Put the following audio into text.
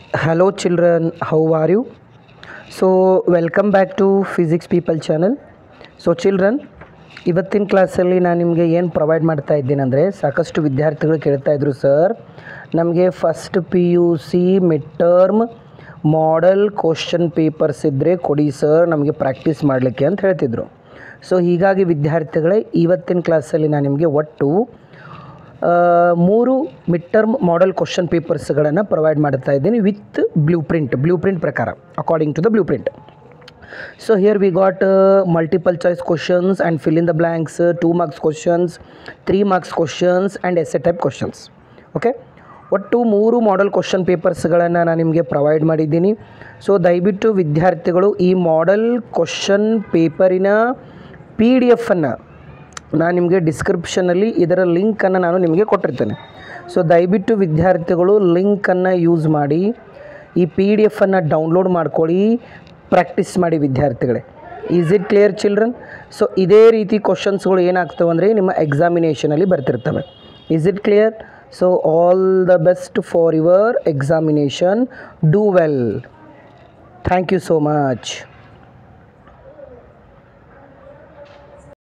Hello children, how are you? So welcome back to Physics People channel. So children ಇವತ್ತಿನ ಕ್ಲಾಸಲ್ಲಿ ನಾನು ನಿಮಗೆ ಏನು ಪ್ರೊವೈಡ್ ಮಾಡ್ತಾ ಇದ್ದೀನಿ ಅಂದರೆ ಸಾಕಷ್ಟು ವಿದ್ಯಾರ್ಥಿಗಳು ಕೇಳ್ತಾ ಇದ್ರು ಸರ್ ನಮಗೆ first P U C mid term model question papers ಇದ್ದರೆ ಕೊಡಿ ಸರ್ ನಮಗೆ ಪ್ರಾಕ್ಟೀಸ್ ಮಾಡಲಿಕ್ಕೆ ಅಂತ ಹೇಳ್ತಿದ್ರು ಸೊ ಹೀಗಾಗಿ ವಿದ್ಯಾರ್ಥಿಗಳೇ ಇವತ್ತಿನ ಕ್ಲಾಸಲ್ಲಿ ನಾನು ನಿಮಗೆ ಒಟ್ಟು ಆ, ಮೂರು ಮಿಡ್ ಟರ್ಮ್ ಮಾಡೆಲ್ ಕ್ವಶನ್ ಪೇಪರ್ಸ್ಗಳನ್ನು ಪ್ರೊವೈಡ್ ಮಾಡ್ತಾ ಇದ್ದೀನಿ with blue print blue print ಪ್ರಕಾರ according to the blue print so here we got multiple choice questions and fill in the blanks two marks questions three marks questions and S A type questions okay ಒಟ್ಟು ಮೂರು model question ಪೇಪರ್ಸ್ಗಳನ್ನು ನಾನು ನಿಮಗೆ provide ಮಾಡಿದ್ದೀನಿ so ದಯವಿಟ್ಟು ವಿದ್ಯಾರ್ಥಿಗಳು ಈ model question ಪೇಪರಿನ P D ಎಫನ್ನು ನಾನು ನಿಮಗೆ ಡಿಸ್ಕ್ರಿಪ್ಷನಲ್ಲಿ ಇದರ ಲಿಂಕನ್ನು ನಾನು ನಿಮಗೆ ಕೊಟ್ಟಿರ್ತೇನೆ ಸೊ ದಯವಿಟ್ಟು ವಿದ್ಯಾರ್ಥಿಗಳು ಲಿಂಕನ್ನು ಯೂಸ್ ಮಾಡಿ ಈ ಪಿ ಡಿ ಎಫನ್ನು ಡೌನ್ಲೋಡ್ ಮಾಡ್ಕೊಳ್ಳಿ ಪ್ರಾಕ್ಟೀಸ್ ಮಾಡಿ ವಿದ್ಯಾರ್ಥಿಗಳೇ is it clear children so ಇದೇ ರೀತಿ ಕ್ವಶನ್ಸ್ಗಳು ಏನಾಗ್ತವೆ ಅಂದರೆ ನಿಮ್ಮ ಎಕ್ಸಾಮಿನೇಷನಲ್ಲಿ ಬರ್ತಿರ್ತವೆ is it clear so all the best for your examination do well thank you so much